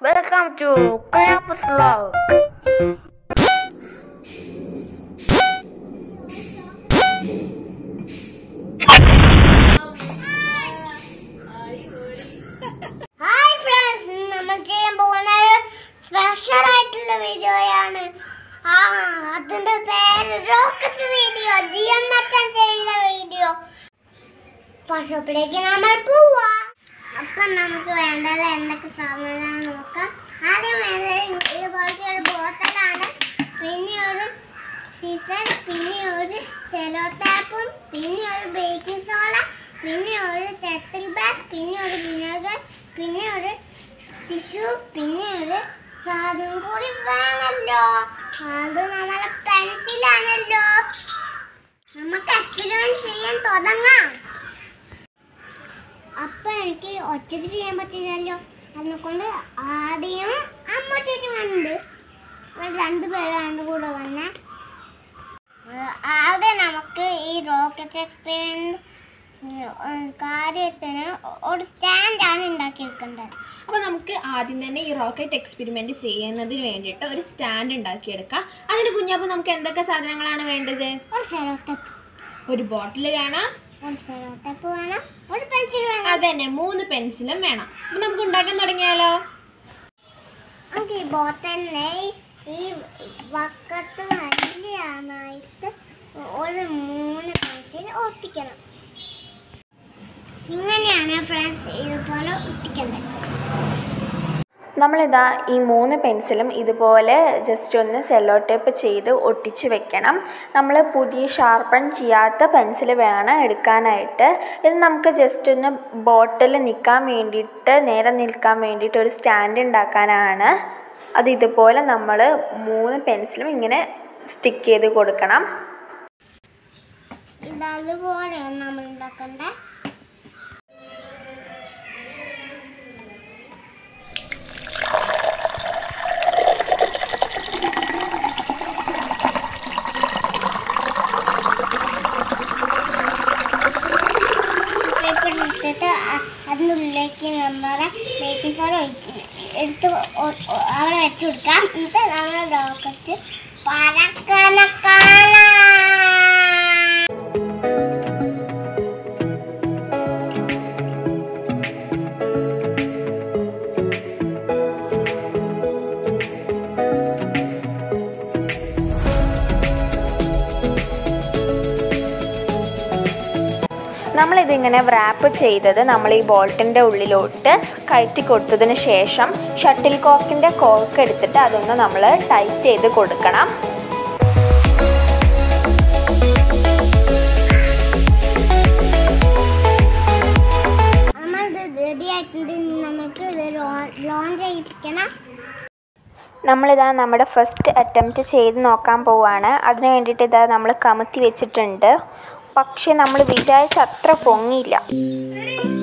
Welcome to Campus Log. Hi friends നമ്മൾ ചെയ്യാൻ പോകുന്ന ഒരു സ്പെഷ്യൽ ആയിട്ടുള്ള വീഡിയോയാണ് ആ അതിന്റെ പേര് റോക്കറ്റ് വീഡിയോ ജിയൻ മച്ചൻ ചെയ്ത വീഡിയോ വർഷോപ്പിലേക്ക് നമ്മൾ പോവാ അപ്പം നമുക്ക് വേണ്ടത് എന്തൊക്കെ സാധനങ്ങളാണ് നോക്കാം ആദ്യം വേണ്ടത് ഇതുപോലത്തെ ഒരു ബോത്തലാണ് പിന്നെ ഒരു സീസർ പിന്നെ ഒരു സെലോ ടാപ്പും പിന്നെ ഒരു ബേക്കിംഗ് സോഡ പിന്നെ ഒരു ഷട്ടിൽ ബാഗ് പിന്നെ ഒരു വിനെഗർ പിന്നെ ഒരു ടിഷ്യൂ പിന്നെ ഒരു സാധനം കൂടി വേണമല്ലോ അത് നമ്മുടെ പെൻസിലാണല്ലോ നമുക്ക് എക്സ്പെരിമെന്റ് ചെയ്യാൻ തുടങ്ങാം അപ്പൊ എനിക്ക് ഒറ്റയ്ക്ക് ചെയ്യാൻ പറ്റില്ലല്ലോ അതിനെ കൊണ്ട് ആദ്യം അമ്മ ചേച്ചി വന്നിട്ടുണ്ട് രണ്ടു പേരാണ്ട് കൂടെ വന്നേ ഏഹ് ആദ്യം നമുക്ക് ഈ റോക്കറ്റ് എക്സ്പീരിയൻസ് കാര്യത്തിന് ഒരു സ്റ്റാൻഡാണ് ഉണ്ടാക്കിയെടുക്കേണ്ടത് അപ്പോൾ നമുക്ക് ആദ്യം തന്നെ ഈ റോക്കറ്റ് എക്സ്പെരിമെൻറ്റ് ചെയ്യുന്നതിന് വേണ്ടിയിട്ട് ഒരു സ്റ്റാൻഡ് ഉണ്ടാക്കിയെടുക്കാം അതിന് കുഞ്ഞപ്പോൾ നമുക്ക് എന്തൊക്കെ സാധനങ്ങളാണ് വേണ്ടത് ഒരു സെലോത്തപ്പ് ഒരു ബോട്ടിൽ വേണം ഒരു സെലോത്തപ്പ് വേണം ഒരു പെൻസിൽ വേണം അത് തന്നെ മൂന്ന് പെൻസിലും വേണം അപ്പോൾ നമുക്ക് ഉണ്ടാക്കാൻ തുടങ്ങിയാലോ നമുക്ക് ഈ ബോത്തലിനെ ഈ വക്കത്ത് വലിയാനായിട്ട് ഒരു മൂന്ന് പെൻസിൽ ഒട്ടിക്കണം ഇങ്ങനെയാണ് ഫ്രണ്ട്സ് ഇതുപോലെ ഒട്ടിക്കേണ്ടത് നമ്മളിതാ ഈ മൂന്ന് പെൻസിലും ഇതുപോലെ ജസ്റ്റ് ഒന്ന് സെല്ലോ ടേപ്പ് ചെയ്ത് ഒട്ടിച്ച് വെക്കണം നമ്മൾ പുതിയ ഷാർപ്പൺ ചെയ്യാത്ത പെൻസിൽ വേണം എടുക്കാനായിട്ട് ഇത് നമുക്ക് ജസ്റ്റ് ഒന്ന് ബോട്ടിൽ നിൽക്കാൻ വേണ്ടിയിട്ട് നേരെ നിൽക്കാൻ വേണ്ടിയിട്ട് ഒരു സ്റ്റാൻഡ് ഉണ്ടാക്കാനാണ് അത് ഇതുപോലെ നമ്മൾ മൂന്ന് പെൻസിലും ഇങ്ങനെ സ്റ്റിക്ക് ചെയ്ത് കൊടുക്കണം ഇതതുപോലെയാണ് നമ്മൾ ഉണ്ടാക്കേണ്ടത് പേപ്പർ എടുത്തിട്ട് അ- അതിനുള്ളിലേക്ക് നമ്മുടെ ബേക്കിംഗ് സോഡ എടുത്ത് ഒ- ഒ- അവിടെ വെച്ച് കൊടുക്കാം എന്നിട്ട് നമ്മൾ റോക്കറ്റ് പറക്കണ കാണാം നമ്മളിതിങ്ങനെ റാപ്പ് ചെയ്തത് നമ്മൾ ഈ ബോൾട്ടിൻ്റെ ഉള്ളിലോട്ട് കയറ്റി കൊടുത്തതിന് ശേഷം ഷട്ടിൽ കോക്കിൻ്റെ കോർക്ക് എടുത്തിട്ട് അതൊന്ന് നമ്മൾ ടൈറ്റ് ചെയ്ത് കൊടുക്കണം നമ്മൾ ഇത് റെഡി ആയിട്ടുണ്ട് ഇനി നമുക്ക് ഇത് ലോഞ്ച് ചെയ്യിപ്പിക്കണം നമ്മളിതാ നമ്മുടെ ഫസ്റ്റ് അറ്റംപ്റ്റ് ചെയ്ത് നോക്കാൻ പോവാണ് അതിന് വേണ്ടിയിട്ട് ഇതാ നമ്മൾ കമത്തി വെച്ചിട്ടുണ്ട് പക്ഷേ നമ്മൾ വിചാരിച്ച അത്ര പൊങ്ങിയില്ല